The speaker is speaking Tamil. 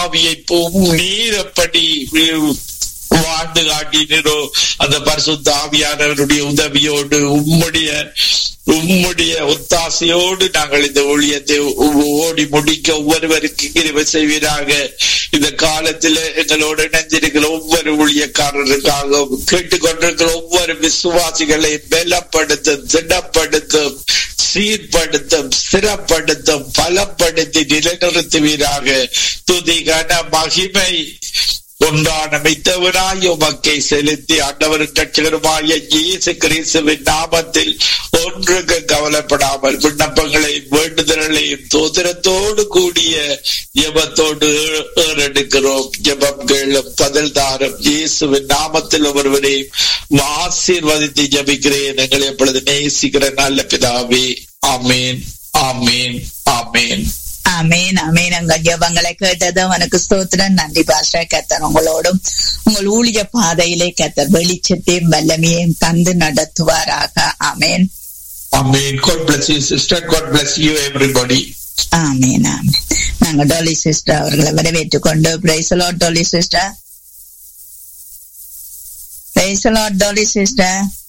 ஆவியை நீர் எப்படி வாழ்ந்து காட்டினோ அந்த பரிசுத்த ஆவியானவருடைய உதவியோடு உம்முடைய உம்முடைய ஒத்தாசையோடு நாங்கள் இந்த ஊழியத்தை ஓடி முடிக்க ஒவ்வொருவருக்கு கிருபை செய்வீராக இந்த காலத்தில் எங்களோடு இணைந்திருக்கிற ஒவ்வொரு ஊழியக்காரருக்காக கேட்டுக்கொண்டிருக்கிற ஒவ்வொரு விசுவாசிகளை பலப்படுத்தும் திடப்படுத்தும் சீர்படுத்தும் ஸ்திரப்படுத்தும் பலப்படுத்தி நிலைநிறுத்துவீராக துதிகன மகிமை ஒன்றான மித்தவனாய் உமக்கை செலுத்தி ஆண்டவரும் கட்சிகருமாய இயேசு கிறிஸ்துவின் நாமத்தில் ஒன்றுக்கு கவலைப்படாமல் விண்ணப்பங்களை வேண்டுதல்களையும் தோதிரத்தோடு கூடிய ஜபத்தோடு ஏறெடுக்கிறோம் ஜபம் கேளும் பதில் தாரும் இயேசுவின் நாமத்தில் ஒருவரையும் ஆசீர்வதித்து ஜபிக்கிறேன் எங்களை எப்பொழுது நேசிக்கிற நல்ல பிதாவே ஆமேன் ஆமேன் ஆமேன் அமேன் அமேன் உங்க ஜபங்களை கேட்டது உனக்கு ஸ்தோத்திரம் நன்றி பாஷா கத்தர் உங்களோடும் உங்கள் ஊழிய பாதையிலே கத்தர் வெளிச்சத்தையும் வல்லமையையும் தந்து நடத்துவாராக அமேன் Amen. God bless you, sister. God bless you, everybody. ஆமேன் ஆமேன் நாங்க டோலி சிஸ்டர் அவர்களை வரவேற்றுக் கொண்டு பிரைசலோ டோலி சிஸ்டர் பிரைசலோ டோலி சிஸ்டர்